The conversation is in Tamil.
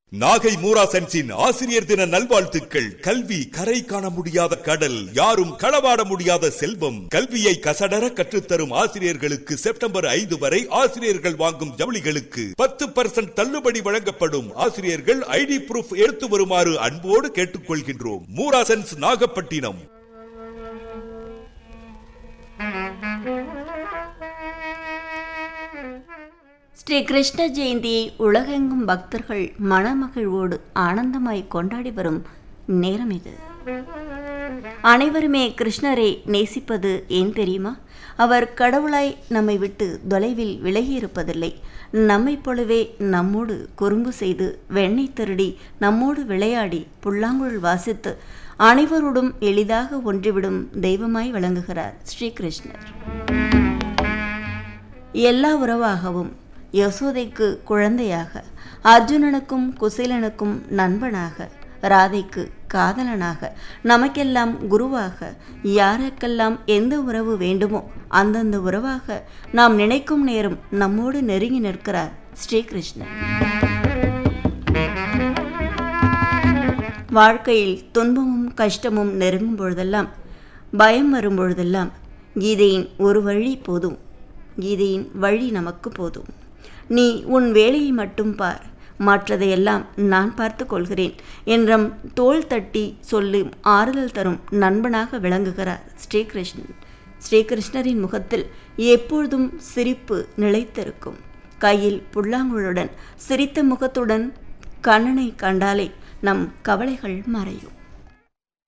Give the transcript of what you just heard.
நாகை மூரா சென்ஸின் ஆசிரியர் தின நல்வாழ்த்துக்கள் கல்வி கரை காண முடியாத கடல் யாரும் களவாட முடியாத செல்வம் கல்வியை கசடர கற்றுத்தரும் ஆசிரியர்களுக்கு செப்டம்பர் ஐந்து வரை ஆசிரியர்கள் வாங்கும் ஜவுளிகளுக்கு பத்து பர்சன்ட் தள்ளுபடி வழங்கப்படும் ஆசிரியர்கள் ஐடி ப்ரூஃப் எடுத்து வருமாறு அன்போடு கேட்டுக்கொள்கின்றோம் மூரா சென்ஸ் நாகப்பட்டினம் ஸ்ரீ கிருஷ்ண ஜெயந்தியை உலகெங்கும் பக்தர்கள் மனமகிழ்வோடு ஆனந்தமாய் கொண்டாடி வரும் நேரம் இது அனைவருமே கிருஷ்ணரை நேசிப்பது ஏன் தெரியுமா அவர் கடவுளாய் நம்மை விட்டு தொலைவில் விலகி இருப்பதில்லை நம்மைப் போலவே நம்மோடு குறும்பு செய்து வெண்ணெய் திருடி நம்மோடு விளையாடி புல்லாங்குழல் வாசித்து அனைவரோடும் எளிதாக ஒன்றிவிடும் தெய்வமாய் விளங்குகிறார் ஸ்ரீகிருஷ்ணர் எல்லா உறவாகவும் யசோதைக்கு குழந்தையாக அர்ஜுனனுக்கும் குசேலனுக்கும் நண்பனாக ராதைக்கு காதலனாக நமக்கெல்லாம் குருவாக யாருக்கெல்லாம் எந்த உறவு வேண்டுமோ அந்தந்த உறவாக நாம் நினைக்கும் நேரம் நம்மோடு நெருங்கி நிற்கிறார் ஸ்ரீகிருஷ்ணன் வாழ்க்கையில் துன்பமும் கஷ்டமும் நெருங்கும் பொழுதெல்லாம் பயம் வரும் பொழுதெல்லாம் கீதையின் ஒரு வழி போதும் கீதையின் வழி நமக்கு போதும் நீ உன் வேலையை மட்டும் பார் மற்றதையெல்லாம் நான் பார்த்து கொள்கிறேன் என்றும் தோள் தட்டி சொல்லும் ஆறுதல் தரும் நண்பனாக விளங்குகிறார் ஸ்ரீகிருஷ்ணன் ஸ்ரீகிருஷ்ணரின் முகத்தில் எப்பொழுதும் சிரிப்பு நிலைத்திருக்கும் கையில் புல்லாங்குழலுடன் சிரித்த முகத்துடன் கண்ணனை கண்டாலே நம் கவலைகள் மறையும்